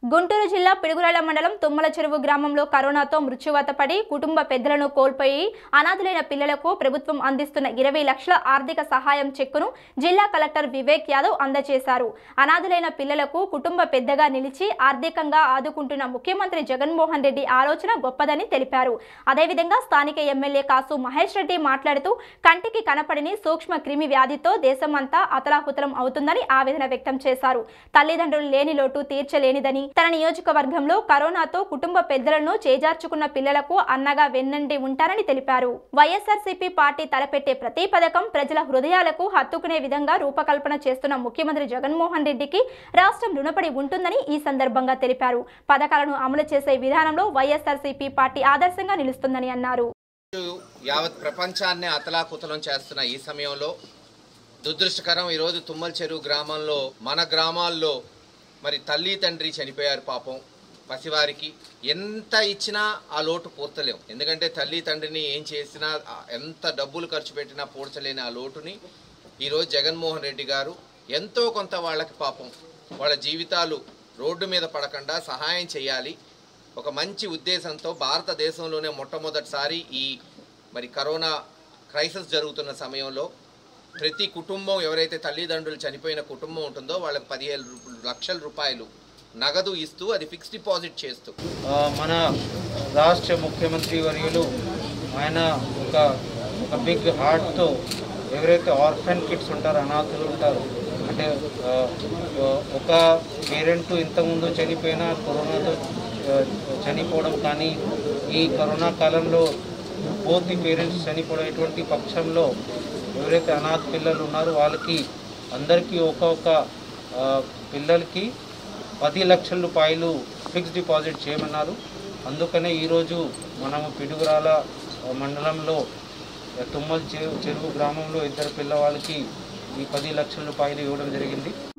గుంటూరు జిల్లా పిడుగురాళ్ల మండలం తుమ్మల చెరువు గ్రామంలో కరోనాతో మృత్యువాత పడి కుటుంబ పెద్దలను కోల్పోయి అనాథులైన పిల్లలకు ప్రభుత్వం అందిస్తున్న ఇరవై లక్షల ఆర్థిక సహాయం చెక్కును జిల్లా కలెక్టర్ వివేక్ యాదవ్ అందజేశారు అనాథులైన పిల్లలకు కుటుంబ పెద్దగా నిలిచి ఆర్థికంగా ఆదుకుంటున్న ముఖ్యమంత్రి జగన్మోహన్ రెడ్డి ఆలోచన గొప్పదని తెలిపారు అదేవిధంగా స్థానిక ఎమ్మెల్యే కాసు మహేష్ రెడ్డి మాట్లాడుతూ కంటికి కనపడని సూక్ష్మ క్రిమి వ్యాధితో దేశమంతా అతలాకుతలం అవుతుందని ఆవేదన వ్యక్తం చేశారు తల్లిదండ్రులు లేని లోటు తీర్చలేనిదని తన నియోజకవర్గంలో కరోనాతో కుటుంబ పెద్దలను చేజార్చుకున్న పిల్లలకు అన్నగా వెన్నండి ఉంటారని తెలిపారు వైఎస్ఆర్సీపీ పార్టీ తలపెట్టే ప్రతి పథకం ప్రజల హృదయాలకు హత్తుకునే విధంగా రూపకల్పన చేస్తున్న ముఖ్యమంత్రి జగన్మోహన్ రెడ్డికి రాష్ట్రం రుణపడి ఉంటుందని ఈ సందర్భంగా తెలిపారు పథకాలను అమలు చేసే విధానంలో వైఎస్ఆర్సీపీ పార్టీ ఆదర్శంగా నిలుస్తుందని అన్నారు యావత్ ప్రపంచాన్ని అతలాకుతలం చేస్తున్న ఈ సమయంలో దురదృష్టకరం ఈరోజు తుమ్మల చెరువు గ్రామంలో మన గ్రామాల్లో మరి తల్లి తండ్రి చనిపోయారు పాపం పసివారికి ఎంత ఇచ్చినా ఆ లోటు పూర్తలేం ఎందుకంటే తల్లి తండ్రిని ఏం చేసినా ఆ ఎంత డబ్బులు ఖర్చు పెట్టినా పూడ్చలేని ఆ లోటుని ఈరోజు జగన్మోహన్ రెడ్డి గారు ఎంతో కొంత వాళ్ళకి పాపం వాళ్ళ జీవితాలు రోడ్డు మీద పడకుండా సహాయం చేయాలి ఒక మంచి ఉద్దేశంతో భారతదేశంలోనే మొట్టమొదటిసారి ఈ మరి కరోనా క్రైసిస్ జరుగుతున్న సమయంలో ప్రతి కుటుంబం ఎవరైతే తల్లిదండ్రులు చనిపోయిన కుటుంబం ఉంటుందో వాళ్ళకి పదిహేను రూ- లక్షల రూపాయలు నగదు ఇస్తూ అది ఫిక్స్ డిపాజిట్ చేస్తూ ఆ, మన రాష్ట్ర ముఖ్యమంత్రి వర్యులు ఆయన ఒక ఒక బిగ్ హార్ట్తో ఎవరైతే ఆర్ఫన్ కిడ్స్ ఉంటారో అనాథులు ఉంటారు అంటే ఆ, ఒక పేరెంట్ ఇంతకుముందు చనిపోయినా కరోనాతో ఆ, చనిపోవడం కానీ ఈ కరోనా కాలంలో పూర్తి పేరెంట్స్ చనిపోయేటువంటి పక్షంలో ఎవరైతే అనాథ పిల్లలు ఉన్నారో వాళ్ళకి అందరికీ ఒక్కొక్క ఆ, పిల్లలకి పది లక్షల రూపాయలు ఫిక్స్ డిపాజిట్ చేయమన్నారు అందుకనే ఈరోజు మనము పిడుగురాల ఆ, మండలంలో ఆ, తుమ్మల చెరువు చెరువు గ్రామంలో ఇద్దరు పిల్లవాళ్ళకి ఈ పది లక్షల రూపాయలు ఇవ్వడం జరిగింది